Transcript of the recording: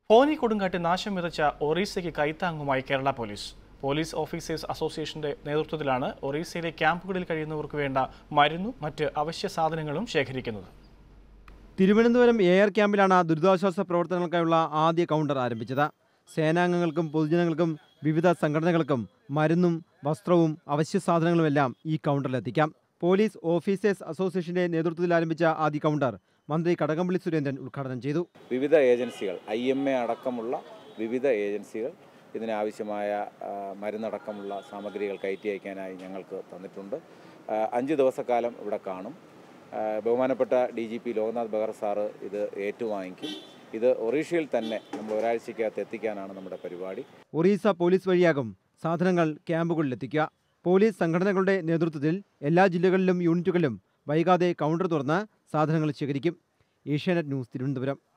ഫോനി കൊടുങ്കാറ്റ് നാശം വിതച്ച ഒറീസയ്ക്ക് കൈത്താങ്ങുമായി കേരള പോലീസ് പോലീസ് ഓഫീസേഴ്സ് അസോസിയേഷന്റെ നേതൃത്വത്തിലാണ് ഒറീസയിലെ ക്യാമ്പുകളിൽ കഴിയുന്നവർക്ക് വേണ്ട മരുന്നും മറ്റ് അവശ്യ സാധനങ്ങളും ശേഖരിക്കുന്നത് തിരുവനന്തപുരം എ ആർ ക്യാമ്പിലാണ് ദുരിതാശ്വാസ പ്രവർത്തനങ്ങൾക്കായുള്ള ആദ്യ കൗണ്ടർ ആരംഭിച്ചത് സേനാംഗങ്ങൾക്കും പൊതുജനങ്ങൾക്കും വിവിധ സംഘടനകൾക്കും മരുന്നും വസ്ത്രവും അവശ്യ സാധനങ്ങളുമെല്ലാം ഈ കൗണ്ടറിലെത്തിക്കാം പോലീസ് ഓഫീസേഴ്സ് അസോസിയേഷന്റെ നേതൃത്വത്തിൽ ആരംഭിച്ച ആദ്യ കൗണ്ടർ മന്ത്രി കടകംപള്ളി സുരേന്ദ്രൻ ഉദ്ഘാടനം ചെയ്തു വിവിധ ഏജൻസികൾ ഐ എം എ അടക്കമുള്ള വിവിധ ഏജൻസികൾ ഇതിനാവശ്യമായ ആ, മരുന്നടക്കമുള്ള സാമഗ്രികൾ കയറ്റി അയക്കാനായി ഞങ്ങൾക്ക് തന്നിട്ടുണ്ട് ആ, അഞ്ച് ദിവസക്കാലം ഇവിടെ കാണും ആ, ബഹുമാനപ്പെട്ട D G P Loknath Behra sir ഇത് ഏറ്റുവാങ്ങിക്കും ഇത് ഒറീഷയിൽ തന്നെ നമ്മൾ ഒരാഴ്ചക്കകത്ത് എത്തിക്കാനാണ് നമ്മുടെ പരിപാടി ഒറീസ പോലീസ് വഴിയാകും സാധനങ്ങൾ ക്യാമ്പുകളിലെത്തിക്കുക പോലീസ് സംഘടനകളുടെ നേതൃത്വത്തിൽ എല്ലാ ജില്ലകളിലും യൂണിറ്റുകളിലും വൈകാതെ കൗണ്ടർ തുറന്ന് സാധനങ്ങൾ ശേഖരിക്കും ഏഷ്യാനെറ്റ് ന്യൂസ് തിരുവനന്തപുരം